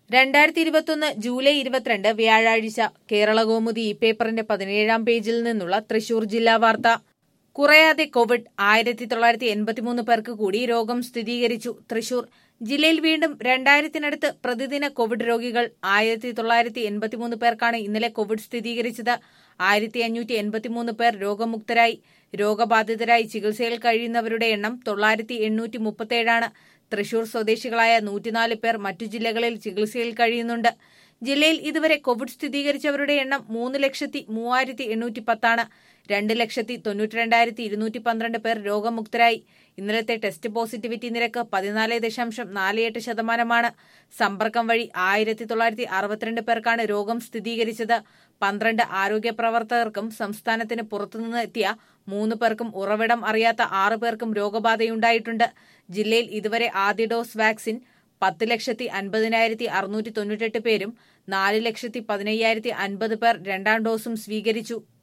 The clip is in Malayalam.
രണ്ടായിരത്തി ഇരുപത്തൊന്ന് ജൂലൈ ഇരുപത്തിരണ്ട് വ്യാഴാഴ്ച കേരള കൗമുദി ഈ പേപ്പറിന്റെ പതിനേഴാം പേജിൽ നിന്നുള്ള തൃശൂർ ജില്ലാ വാർത്ത കുറയാതെ കോവിഡ് ആയിരത്തി തൊള്ളായിരത്തി എൺപത്തിമൂന്ന് പേർക്ക് കൂടി രോഗം സ്ഥിരീകരിച്ചു തൃശൂർ ജില്ലയിൽ വീണ്ടും രണ്ടായിരത്തിനടുത്ത് പ്രതിദിന കോവിഡ് രോഗികൾ ആയിരത്തി തൊള്ളായിരത്തി എൺപത്തിമൂന്ന് പേർക്കാണ് ഇന്നലെ കോവിഡ് സ്ഥിരീകരിച്ചത് ആയിരത്തി അഞ്ഞൂറ്റി എൺപത്തിമൂന്ന് പേർ രോഗമുക്തരായി രോഗബാധിതരായി ചികിത്സയിൽ കഴിയുന്നവരുടെ എണ്ണം തൊള്ളായിരത്തി എണ്ണൂറ്റി മുപ്പത്തേഴാണ് തൃശൂർ സ്വദേശികളായ നൂറ്റിനാല് പേർ മറ്റു ജില്ലകളിൽ ചികിത്സയിൽ കഴിയുന്നുണ്ട് ജില്ലയിൽ ഇതുവരെ കോവിഡ് സ്ഥിരീകരിച്ചവരുടെ എണ്ണം മൂന്ന് ലക്ഷത്തി മൂവായിരത്തി എണ്ണൂറ്റി പത്താണ് രണ്ട് ലക്ഷത്തി തൊണ്ണൂറ്റി രണ്ടായിരത്തി ഇരുന്നൂറ്റി പന്ത്രണ്ട് പേർ രോഗമുക്തരായി ഇന്നലത്തെ ടെസ്റ്റ് പോസിറ്റിവിറ്റി നിരക്ക് പതിനാല് ദശാംശം നാല് എട്ട് ശതമാനമാണ് സമ്പർക്കം വഴി ആയിരത്തി തൊള്ളായിരത്തി അറുപത്തിരണ്ട് പേർക്കാണ് രോഗം സ്ഥിരീകരിച്ചത് പന്ത്രണ്ട് ആരോഗ്യ പ്രവർത്തകർക്കും സംസ്ഥാനത്തിന് പുറത്തുനിന്ന് എത്തിയ മൂന്ന് പേർക്കും ഉറവിടം അറിയാത്ത ആറ് പേർക്കും രോഗബാധയുണ്ടായിട്ടുണ്ട് ജില്ലയിൽ ഇതുവരെ ആദ്യ ഡോസ് വാക്സിൻ പത്ത് ലക്ഷത്തി അൻപതിനായിരത്തി അറുന്നൂറ്റി തൊണ്ണൂറ്റെട്ട് പേരും നാല് ലക്ഷത്തി പതിനയ്യായിരത്തി അൻപത് പേർ രണ്ടാം ഡോസും സ്വീകരിച്ചു